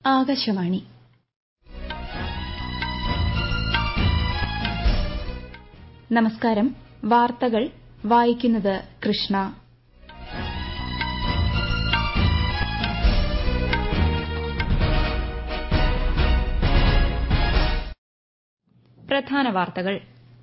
ആകാശവാണി നമസ്കാരം വാർത്തകൾ വായിക്കുന്നത് കൃഷ്ണ പ്രധാന വാർത്തകൾ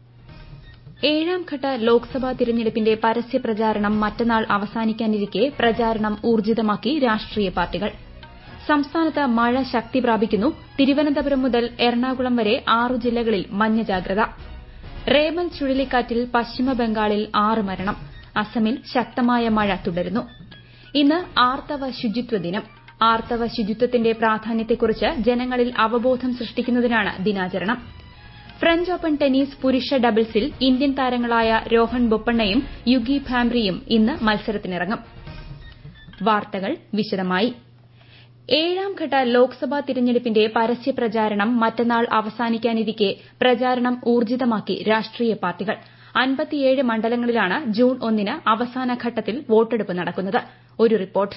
ഏഴാംഘട്ട ലോക്സഭാ തിരഞ്ഞെടുപ്പിന്റെ പരസ്യപ്രചാരണം മറ്റന്നാൾ അവസാനിക്കാനിരിക്കെ പ്രചാരണം ഊർജ്ജിതമാക്കി രാഷ്ട്രീയ പാർട്ടികൾ സംസ്ഥാനത്ത് മഴ ശക്തി പ്രാപിക്കുന്നു തിരുവനന്തപുരം മുതൽ എറണാകുളം വരെ ആറു ജില്ലകളിൽ മഞ്ഞ ജാഗ്രത റേമൽ ചുഴലിക്കാറ്റിൽ പശ്ചിമബംഗാളിൽ ആറ് മരണം അസമിൽ ശക്തമായ മഴ തുടരുന്നു ഇന്ന് ആർത്തവ ശുചിത്വ ദിനം ആർത്തവ ശുചിത്വത്തിന്റെ പ്രാധാന്യത്തെക്കുറിച്ച് ജനങ്ങളിൽ അവബോധം സൃഷ്ടിക്കുന്നതിനാണ് ദിനാചരണം ഫ്രഞ്ച് ഓപ്പൺ ടെന്നീസ് പുരുഷ ഡബിൾസിൽ ഇന്ത്യൻ താരങ്ങളായ രോഹൻ ബൊപ്പണ്ണയും യുഗി ഭാംബ്രിയും ഇന്ന് മത്സരത്തിനിറങ്ങും വാർത്തകൾ വിശദമായി ഏഴാംഘട്ട ലോക്സഭാ തിരഞ്ഞെടുപ്പിന്റെ പരസ്യപ്രചാരണം മറ്റന്നാൾ അവസാനിക്കാനിരിക്കെ പ്രചാരണം ഊർജ്ജിതമാക്കി രാഷ്ട്രീയ പാർട്ടികൾ അൻപത്തിയേഴ് മണ്ഡലങ്ങളിലാണ് ജൂൺ ഒന്നിന് അവസാന ഘട്ടത്തിൽ വോട്ടെടുപ്പ് നടക്കുന്നത് ഒരു റിപ്പോർട്ട്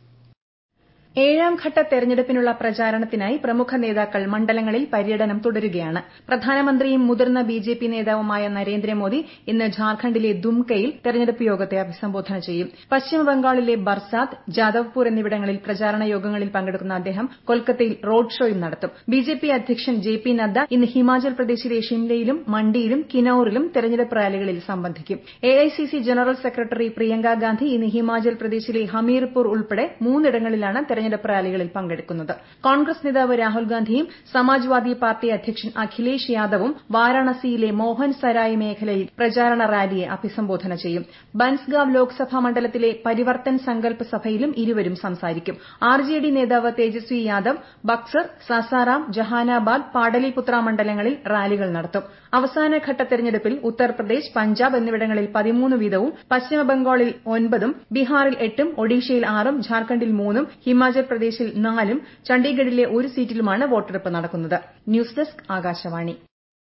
ഏഴാംഘട്ട തെരഞ്ഞെടുപ്പിനുള്ള പ്രചാരണത്തിനായി പ്രമുഖ നേതാക്കൾ മണ്ഡലങ്ങളിൽ പര്യടനം തുടരുകയാണ് പ്രധാനമന്ത്രിയും മുതിർന്ന ബിജെപി നേതാവുമായ നരേന്ദ്രമോദി ഇന്ന് ഝാർഖണ്ഡിലെ ദുംകയിൽ തെരഞ്ഞെടുപ്പ് യോഗത്തെ അഭിസംബോധന ചെയ്യും പശ്ചിമബംഗാളിലെ ബർസാത് ജാദവ്പൂർ എന്നിവിടങ്ങളിൽ പ്രചാരണ യോഗങ്ങളിൽ പങ്കെടുക്കുന്ന അദ്ദേഹം കൊൽക്കത്തയിൽ റോഡ് ഷോയും നടത്തും ബിജെപി അധ്യക്ഷൻ ജെ പി നദ്ദ ഇന്ന് ഹിമാചൽ പ്രദേശിലെ ഷിംലയിലും മണ്ഡിയിലും കിനൌറിലും തെരഞ്ഞെടുപ്പ് റാലികളിൽ സംബന്ധിക്കും AICC general secretary Priyanka Gandhi ഇന്ന് ഹിമാചൽ പ്രദേശിലെ ഹമീർപൂർ ഉൾപ്പെടെ മൂന്നിടങ്ങളിലാണ് തെരഞ്ഞെടുപ്പ് റാലികളിൽ പങ്കെടുക്കുന്നത് കോൺഗ്രസ് നേതാവ് രാഹുൽ ഗാന്ധിയും സമാജ്വാദി പാർട്ടി അധ്യക്ഷൻ അഖിലേഷ് യാദവും വാരാണസിയിലെ മോഹൻ സരായ് മേഖലയിൽ പ്രചാരണ റാലിയെ അഭിസംബോധന ചെയ്യും ബൻസ്ഗാവ് ലോക്സഭാ മണ്ഡലത്തിലെ പരിവർത്തൻ സങ്കൽപ് സഭയിലും ഇരുവരും സംസാരിക്കും ആർജെഡി നേതാവ് തേജസ്വി യാദവ് ബക്സർ സാസാറാം ജഹാനാബാദ് പാടലിപുത്ര മണ്ഡലങ്ങളിൽ റാലികൾ നടത്തും അവസാനഘട്ട തെരഞ്ഞെടുപ്പിൽ ഉത്തർപ്രദേശ് പഞ്ചാബ് എന്നിവിടങ്ങളിൽ പതിമൂന്ന് വീതവും പശ്ചിമബംഗാളിൽ ഒൻപതും ബീഹാറിൽ എട്ടും ഒഡീഷയിൽ ആറും ഝാർഖണ്ഡിൽ മൂന്നും ഹിമാചൽ പ്രദേശിൽ നാലും ചണ്ഡീഗഡിലെ ഒരു സീറ്റിലുമാണ് വോട്ടെടുപ്പ് നടക്കുന്നത് ന്യൂസ് ഡെസ്ക് ആകാശവാണി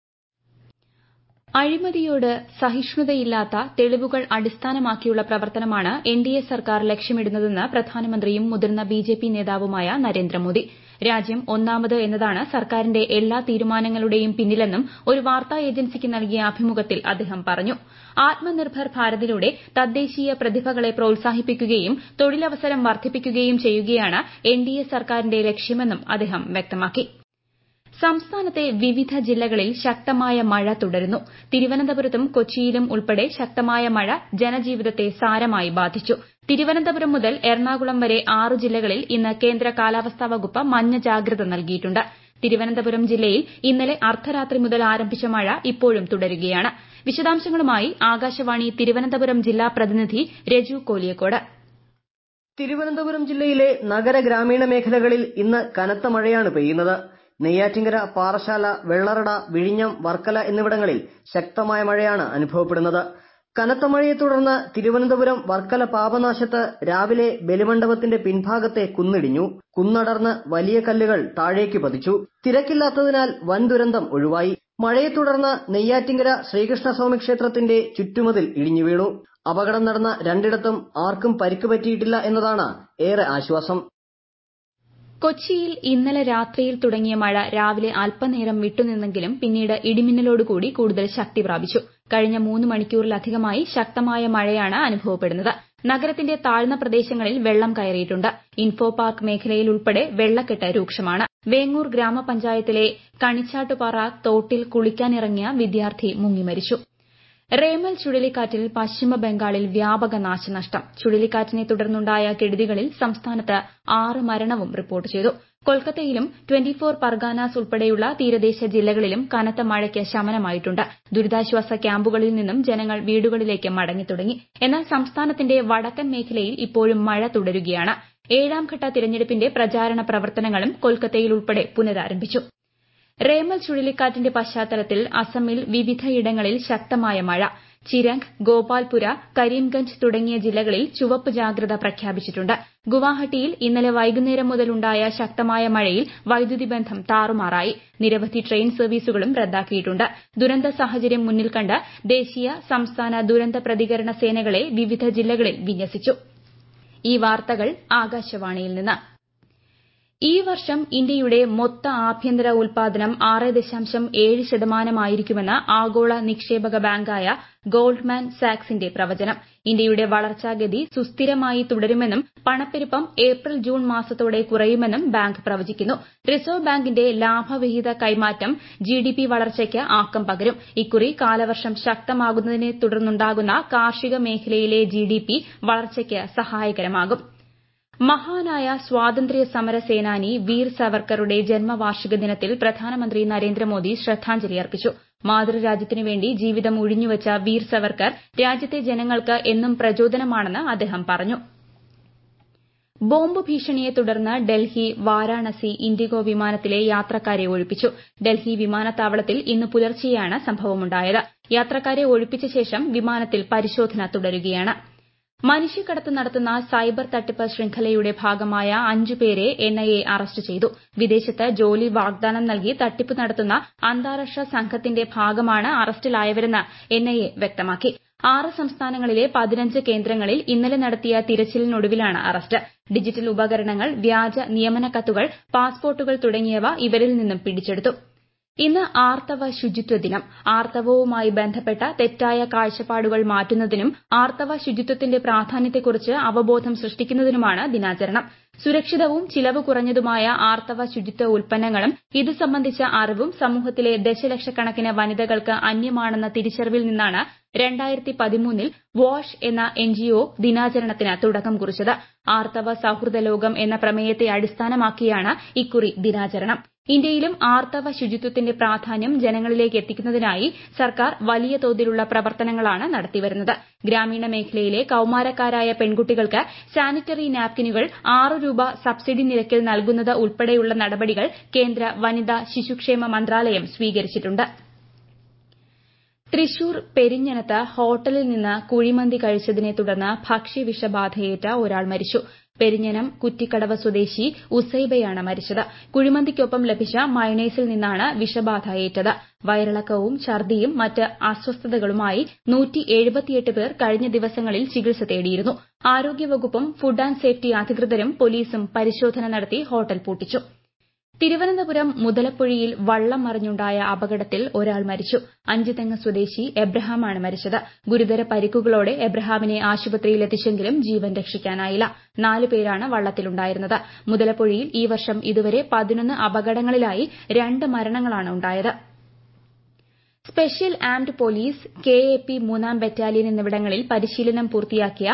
അഴിമതിയോട് സഹിഷ്ണുതയില്ലാത്ത തെളിവുകൾ അടിസ്ഥാനമാക്കിയുള്ള പ്രവർത്തനമാണ് എൻഡിഎ സർക്കാർ ലക്ഷ്യമിടുന്നതെന്ന് പ്രധാനമന്ത്രിയും മുതിർന്ന ബിജെപി നേതാവുമായ നരേന്ദ്രമോദി രാജ്യം ഒന്നാമത് എന്നതാണ് സർക്കാരിന്റെ എല്ലാ തീരുമാനങ്ങളുടെയും പിന്നിലെന്നും ഒരു വാർത്താ ഏജൻസിക്ക് നൽകിയ അഭിമുഖത്തിൽ അദ്ദേഹം പറഞ്ഞു ആത്മനിർഭർ ഭാരതിലൂടെ തദ്ദേശീയ പ്രതിഭകളെ പ്രോത്സാഹിപ്പിക്കുകയും തൊഴിലവസരം വർദ്ധിപ്പിക്കുകയും ചെയ്യുകയാണ് എൻഡിഎ സർക്കാരിന്റെ ലക്ഷ്യമെന്നും അദ്ദേഹം വ്യക്തമാക്കി സംസ്ഥാനത്തെ വിവിധ ജില്ലകളിൽ ശക്തമായ മഴ തുടരുന്നു തിരുവനന്തപുരത്തും കൊച്ചിയിലും ഉൾപ്പെടെ ശക്തമായ മഴ ജനജീവിതത്തെ സാരമായി ബാധിച്ചു തിരുവനന്തപുരം മുതൽ എറണാകുളം വരെ ആറ് ജില്ലകളിൽ ഇന്ന് കേന്ദ്ര കാലാവസ്ഥാ വകുപ്പ് മഞ്ഞ ജാഗ്രത നൽകിയിട്ടുണ്ട് തിരുവനന്തപുരം ജില്ലയിൽ ഇന്നലെ അർദ്ധരാത്രി മുതൽ ആരംഭിച്ച മഴ ഇപ്പോഴും തുടരുകയാണ് വിശദാംശങ്ങളുമായി ആകാശവാണി തിരുവനന്തപുരം ജില്ലാ പ്രതിനിധി രജു കോലിയക്കോട് തിരുവനന്തപുരം ജില്ലയിലെ നഗര ഗ്രാമീണ മേഖലകളിൽ ഇന്ന് കനത്ത മഴയാണ് പെയ്യുന്നത് നെയ്യാറ്റിങ്കര പാറശാല വെള്ളറട വിഴിഞ്ഞം വർക്കല എന്നിവിടങ്ങളിൽ ശക്തമായ മഴയാണ് അനുഭവപ്പെടുന്നത് കനത്ത മഴയെ തുടർന്ന് തിരുവനന്തപുരം വർക്കല പാപനാശത്ത് രാവിലെ ബലിമണ്ഡപത്തിന്റെ പിൻഭാഗത്തെ കുന്നിടിഞ്ഞു കുന്നടർന്ന് വലിയ കല്ലുകൾ താഴേക്ക് പതിച്ചു തിരക്കില്ലാത്തതിനാൽ വൻ ദുരന്തം ഒഴിവായി മഴയെ തുടർന്ന് നെയ്യാറ്റിങ്കര ശ്രീകൃഷ്ണസ്വാമി ക്ഷേത്രത്തിന്റെ ചുറ്റുമതിൽ ഇടിഞ്ഞു വീണു അപകടം നടന്ന രണ്ടിടത്തും ആർക്കും പരിക്ക് പറ്റിയിട്ടില്ല എന്നതാണ് ഏറെ ആശ്വാസം കൊച്ചിയിൽ ഇന്നലെ രാത്രിയിൽ തുടങ്ങിയ മഴ രാവിലെ അല്പനേരം വിട്ടുനിന്നെങ്കിലും പിന്നീട് ഇടിമിന്നലോടുകൂടി കൂടുതൽ ശക്തി പ്രാപിച്ചു കഴിഞ്ഞ മൂന്ന് മണിക്കൂറിലധികമായി ശക്തമായ മഴയാണ് അനുഭവപ്പെടുന്നത് നഗരത്തിന്റെ താഴ്ന്ന പ്രദേശങ്ങളിൽ വെള്ളം കയറിയിട്ടുണ്ട് ഇൻഫോ പാർക്ക് മേഖലയിൽ ഉൾപ്പെടെ വെള്ളക്കെട്ട് രൂക്ഷമാണ് വേങ്ങൂർ ഗ്രാമപഞ്ചായത്തിലെ കണിച്ചാട്ടുപാറ തോട്ടിൽ കുളിക്കാനിറങ്ങിയ വിദ്യാർത്ഥി മുങ്ങിമരിച്ചു റേമൽ ചുഴലിക്കാറ്റിൽ പശ്ചിമ ബംഗാളിൽ വ്യാപക നാശനഷ്ടം ചുഴലിക്കാറ്റിനെ തുടർന്നുണ്ടായ കെടുതികളിൽ സംസ്ഥാനത്ത് ആറ് മരണവും റിപ്പോർട്ട് ചെയ്തു കൊൽക്കത്തയിലും ട്വന്റി ഫോർ പർഗാനാസ് ഉൾപ്പെടെയുള്ള തീരദേശ ജില്ലകളിലും കനത്ത മഴയ്ക്ക് ശമനമായിട്ടുണ്ട് ദുരിതാശ്വാസ ക്യാമ്പുകളിൽ നിന്നും ജനങ്ങൾ വീടുകളിലേക്ക് മടങ്ങിത്തുടങ്ങി എന്നാൽ സംസ്ഥാനത്തിന്റെ വടക്കൻ മേഖലയിൽ ഇപ്പോഴും മഴ തുടരുകയാണ് ഏഴാംഘട്ട തിരഞ്ഞെടുപ്പിന്റെ പ്രചാരണ പ്രവർത്തനങ്ങളും കൊൽക്കത്തയിൽ ഉൾപ്പെടെ പുനരാരംഭിച്ചു റേമൽ ചുഴലിക്കാറ്റിന്റെ പശ്ചാത്തലത്തിൽ അസമിൽ വിവിധയിടങ്ങളിൽ ശക്തമായ മഴ ചിരംഗ് ഗോപാൽപുര കരീംഗഞ്ച് തുടങ്ങിയ ജില്ലകളിൽ ചുവപ്പ് ജാഗ്രത പ്രഖ്യാപിച്ചിട്ടുണ്ട് ഗുവാഹട്ടിയിൽ ഇന്നലെ വൈകുന്നേരം മുതലുണ്ടായ ശക്തമായ മഴയിൽ വൈദ്യുതി ബന്ധം താറുമാറായി നിരവധി ട്രെയിൻ സർവീസുകളും റദ്ദാക്കിയിട്ടുണ്ട് ദുരന്ത സാഹചര്യം മുന്നിൽ കണ്ട് ദേശീയ സംസ്ഥാന ദുരന്ത പ്രതികരണ സേനകളെ വിവിധ ജില്ലകളിൽ വിന്യസിച്ചു ഈ വാർത്തകൾ ആകാശവാണിയിൽ നിന്ന് ഈ വർഷം ഇന്ത്യയുടെ മൊത്ത ആഭ്യന്തര ഉൽപാദനം ആറ് ദശാംശം ഏഴ് ശതമാനമായിരിക്കുമെന്ന് ആഗോള നിക്ഷേപക ബാങ്കായ ഗോൾഡ്മാൻ സാക്സിന്റെ പ്രവചനം ഇന്ത്യയുടെ വളർച്ചാഗതി സുസ്ഥിരമായി തുടരുമെന്നും പണപ്പെരുപ്പം ഏപ്രിൽ ജൂൺ മാസത്തോടെ കുറയുമെന്നും ബാങ്ക് പ്രവചിക്കുന്നു റിസർവ് ബാങ്കിന്റെ ലാഭവിഹിത കൈമാറ്റം ജിഡിപി വളർച്ചയ്ക്ക് ആക്കം പകരും ഇക്കുറി കാലവർഷം ശക്തമാകുന്നതിനെ തുടർന്നുണ്ടാകുന്ന കാർഷിക മേഖലയിലെ ജിഡിപി വളർച്ചയ്ക്ക് സഹായകരമാകും മഹാനായ സ്വാതന്ത്ര്യ സമര സേനാനി വീർ സവർക്കറുടെ ജന്മവാർഷിക ദിനത്തിൽ പ്രധാനമന്ത്രി നരേന്ദ്രമോദി ശ്രദ്ധാഞ്ജലി അർപ്പിച്ചു മാതൃരാജ്യത്തിനു വേണ്ടി ജീവിതം ഉഴിഞ്ഞുവച്ച വീർ സവർക്കർ രാജ്യത്തെ ജനങ്ങൾക്ക് എന്നും പ്രചോദനമാണെന്ന് അദ്ദേഹം പറഞ്ഞു ബോംബ് ഭീഷണിയെ തുടർന്ന് ഡൽഹി വാരാണസി ഇൻഡിഗോ വിമാനത്തിലെ യാത്രക്കാരെ ഒഴിപ്പിച്ചു ഡൽഹി വിമാനത്താവളത്തിൽ ഇന്ന് പുലർച്ചെയാണ് സംഭവമുണ്ടായത് യാത്രക്കാരെ ഒഴിപ്പിച്ച ശേഷം വിമാനത്തിൽ പരിശോധന തുടരുകയാണ് മനുഷ്യക്കടത്ത് നടത്തുന്ന സൈബർ തട്ടിപ്പ് ശൃംഖലയുടെ ഭാഗമായ അഞ്ചു പേരെ എൻഐഎ അറസ്റ്റ് ചെയ്തു വിദേശത്ത് ജോലി വാഗ്ദാനം നൽകി തട്ടിപ്പ് നടത്തുന്ന അന്താരാഷ്ട്ര സംഘത്തിന്റെ ഭാഗമാണ് അറസ്റ്റിലായവരെന്ന് എൻഐഎ വ്യക്തമാക്കി ആറ് സംസ്ഥാനങ്ങളിലെ പതിനഞ്ച് കേന്ദ്രങ്ങളിൽ ഇന്നലെ നടത്തിയ തിരച്ചിലിനൊടുവിലാണ് അറസ്റ്റ് ഡിജിറ്റൽ ഉപകരണങ്ങൾ വ്യാജ നിയമന കത്തുകൾ പാസ്പോർട്ടുകൾ തുടങ്ങിയവ ഇവരിൽ നിന്നും പിടിച്ചെടുത്തു ഇന്ന് ആർത്തവ ശുചിത്വ ദിനം ആർത്തവവുമായി ബന്ധപ്പെട്ട തെറ്റായ കാഴ്ചപ്പാടുകൾ മാറ്റുന്നതിനും ആർത്തവ ശുചിത്വത്തിന്റെ പ്രാധാന്യത്തെക്കുറിച്ച് അവബോധം സൃഷ്ടിക്കുന്നതിനുമാണ് ദിനാചരണം സുരക്ഷിതവും ചിലവ് കുറഞ്ഞതുമായ ആർത്തവ ശുചിത്വ ഉൽപ്പന്നങ്ങളും ഇത് സംബന്ധിച്ച അറിവും സമൂഹത്തിലെ ദശലക്ഷക്കണക്കിന് വനിതകൾക്ക് അന്യമാണെന്ന തിരിച്ചറിവിൽ നിന്നാണ് രണ്ടായിരത്തി പതിമൂന്നിൽ വാഷ് എന്ന എൻജിഒ ദിനാചരണത്തിന് തുടക്കം കുറിച്ചത് ആർത്തവ സൌഹൃദ ലോകം എന്ന പ്രമേയത്തെ അടിസ്ഥാനമാക്കിയാണ് ഇക്കുറി ദിനാചരണം ഇന്ത്യയിലും ആർത്തവ ശുചിത്വത്തിന്റെ പ്രാധാന്യം ജനങ്ങളിലേക്ക് എത്തിക്കുന്നതിനായി സർക്കാർ വലിയ തോതിലുള്ള പ്രവർത്തനങ്ങളാണ് നടത്തിവരുന്നത് ഗ്രാമീണ മേഖലയിലെ കൌമാരക്കാരായ പെൺകുട്ടികൾക്ക് സാനിറ്ററി നാപ്കിനുകൾ ആറ് രൂപ സബ്സിഡി നിരക്കിൽ നൽകുന്നത് ഉൾപ്പെടെയുള്ള നടപടികൾ കേന്ദ്ര വനിതാ ശിശുക്ഷേമ മന്ത്രാലയം സ്വീകരിച്ചിട്ടുണ്ട് തൃശൂർ പെരിഞ്ഞനത്ത് ഹോട്ടലിൽ നിന്ന് കുഴിമന്തി കഴിച്ചതിനെ തുടർന്ന് ഭക്ഷ്യവിഷബാധയേറ്റ ഒരാൾ മരിച്ചു പെരിഞ്ഞനം കുറ്റിക്കടവ് സ്വദേശി ഉസൈബയാണ് മരിച്ചത് കുഴിമന്തിക്കൊപ്പം ലഭിച്ച മയണൈസിൽ നിന്നാണ് വിഷബാധ ഏറ്റത് വയറിളക്കവും ഛർദിയും മറ്റ് അസ്വസ്ഥതകളുമായി പേർ കഴിഞ്ഞ ദിവസങ്ങളിൽ ചികിത്സ തേടിയിരുന്നു ആരോഗ്യവകുപ്പും ഫുഡ് ആന്റ് സേഫ്റ്റി അധികൃതരും പോലീസും പരിശോധന നടത്തി ഹോട്ടൽ പൂട്ടിച്ചു തിരുവനന്തപുരം മുതലപ്പുഴയിൽ വള്ളം മറിഞ്ഞുണ്ടായ അപകടത്തിൽ ഒരാൾ മരിച്ചു അഞ്ചുതെങ്ങ് സ്വദേശി എബ്രഹാമാണ് മരിച്ചത് ഗുരുതര പരിക്കുകളോടെ എബ്രഹാമിനെ ആശുപത്രിയിൽ എത്തിച്ചെങ്കിലും ജീവൻ രക്ഷിക്കാനായില്ല നാല് പേരാണ് വള്ളത്തിലുണ്ടായിരുന്നത് മുതലപ്പുഴയിൽ ഈ വർഷം ഇതുവരെ പതിനൊന്ന് അപകടങ്ങളിലായി രണ്ട് മരണങ്ങളാണ് ഉണ്ടായത് special armed police K A P മൂന്നാം ബറ്റാലിയൻ എന്നിവിടങ്ങളിൽ പരിശീലനം പൂർത്തിയാക്കിയ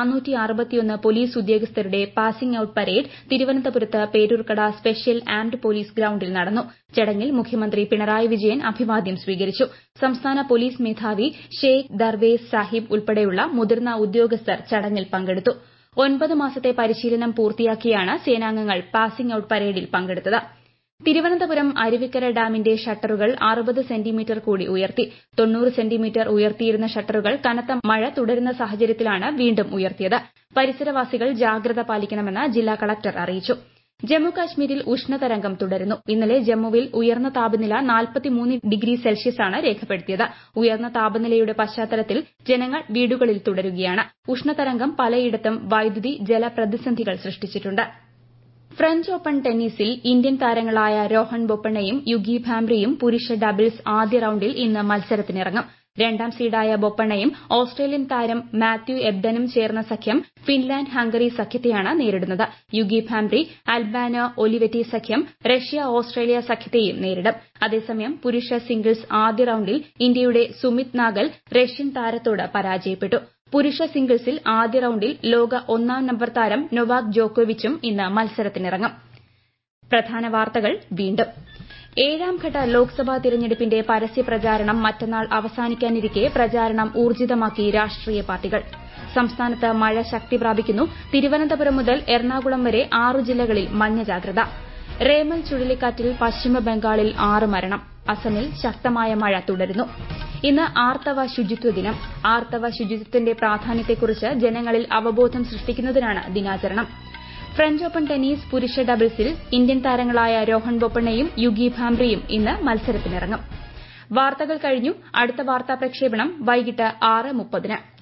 പോലീസ് ഉദ്യോഗസ്ഥരുടെ പാസിംഗ് ഔട്ട് പരേഡ് തിരുവനന്തപുരത്ത് പേരൂർക്കട സ്പെഷ്യൽ ആംഡ് പോലീസ് ഗ്രൌണ്ടിൽ നടന്നു ചടങ്ങിൽ മുഖ്യമന്ത്രി പിണറായി വിജയൻ അഭിവാദ്യം സ്വീകരിച്ചു സംസ്ഥാന പോലീസ് മേധാവി ഷെയ്ഖ് ദർവേസ് സാഹിബ് ഉൾപ്പെടെയുള്ള മുതിർന്ന ഉദ്യോഗസ്ഥർ ചടങ്ങിൽ പങ്കെടുത്തു ഒൻപത് മാസത്തെ പരിശീലനം പൂർത്തിയാക്കിയാണ് സേനാംഗങ്ങൾ പാസിംഗ് ഔട്ട് പരേഡിൽ പങ്കെടുത്തത് തിരുവനന്തപുരം അരുവിക്കര ഡാമിന്റെ ഷട്ടറുകൾ അറുപത് സെന്റിമീറ്റർ കൂടി ഉയർത്തി തൊണ്ണൂറ് സെന്റിമീറ്റർ ഉയർത്തിയിരുന്ന ഷട്ടറുകൾ കനത്ത മഴ തുടരുന്ന സാഹചര്യത്തിലാണ് വീണ്ടും ഉയർത്തിയത് പരിസരവാസികൾ ജാഗ്രത പാലിക്കണമെന്ന് ജില്ലാ കളക്ടർ അറിയിച്ചു ജമ്മു കാശ്മീരിൽ ഉഷ്ണതരംഗം തുടരുന്നു ഇന്നലെ ജമ്മുവിൽ ഉയർന്ന താപനില ഡിഗ്രി സെൽഷ്യസാണ് രേഖപ്പെടുത്തിയത് ഉയർന്ന താപനിലയുടെ പശ്ചാത്തലത്തിൽ ജനങ്ങൾ വീടുകളിൽ തുടരുകയാണ് ഉഷ്ണതരംഗം പലയിടത്തും വൈദ്യുതി ജല പ്രതിസന്ധികൾ സൃഷ്ടിച്ചിട്ടുണ്ട് ഫ്രഞ്ച് ഓപ്പൺ ടെന്നീസിൽ ഇന്ത്യൻ താരങ്ങളായ രോഹൻ ബൊപ്പണ്ണയും യുഗി ഭാംബ്രിയും പുരുഷ ഡബിൾസ് ആദ്യ റൌണ്ടിൽ ഇന്ന് മത്സരത്തിനിറങ്ങും രണ്ടാം സീഡായ ബൊപ്പണ്ണയും ഓസ്ട്രേലിയൻ താരം മാത്യു എബ്ഡനും ചേർന്ന സഖ്യം ഫിൻലാൻഡ് ഹംഗറി സഖ്യത്തെയാണ് നേരിടുന്നത് യുഗി ഭാംബ്രി അൽബാനോ ഒലിവെറ്റി സഖ്യം റഷ്യ ഓസ്ട്രേലിയ സഖ്യത്തെയും നേരിടും അതേസമയം പുരുഷ സിംഗിൾസ് ആദ്യ റൌണ്ടിൽ ഇന്ത്യയുടെ സുമിത് നാഗൽ റഷ്യൻ താരത്തോട് പരാജയപ്പെട്ടു പുരുഷ സിംഗിൾസിൽ ആദ്യ റൌണ്ടിൽ ലോക ഒന്നാം നമ്പർ താരം നൊവാക് ജോക്കോവിച്ചും ഇന്ന് മത്സരത്തിനിറങ്ങും പ്രധാന വാർത്തകൾ വീണ്ടും ഏഴാംഘട്ട ലോക്സഭാ തിരഞ്ഞെടുപ്പിന്റെ പരസ്യ പ്രചാരണം മറ്റന്നാൾ അവസാനിക്കാനിരിക്കെ പ്രചാരണം ഊർജിതമാക്കി രാഷ്ട്രീയ പാർട്ടികൾ സംസ്ഥാനത്ത് മഴ ശക്തി പ്രാപിക്കുന്നു തിരുവനന്തപുരം മുതൽ എറണാകുളം വരെ ആറു ജില്ലകളിൽ മഞ്ഞ ജാഗ്രത റേമൽ ചുഴലിക്കാറ്റിൽ പശ്ചിമ ബംഗാളിൽ ആറ് മരണം അസമിൽ ശക്തമായ മഴ തുടരുന്നു ഇന്ന് ആർത്തവ ശുചിത്വ ദിനം ആർത്തവ ശുചിത്വത്തിന്റെ പ്രാധാന്യത്തെക്കുറിച്ച് ജനങ്ങളിൽ അവബോധം സൃഷ്ടിക്കുന്നതിനാണ് ദിനാചരണം ഫ്രഞ്ച് ഓപ്പൺ ടെന്നീസ് പുരുഷ ഡബിൾസിൽ ഇന്ത്യൻ താരങ്ങളായ രോഹൻ ബൊപ്പണ്ണയും യുഗി ഭാംബ്രിയും ഇന്ന് മത്സരത്തിനിറങ്ങും വാർത്തകൾ കഴിഞ്ഞു അടുത്ത വാർത്താ പ്രക്ഷേപണം വൈകിട്ട് ആറ് മുപ്പതിന്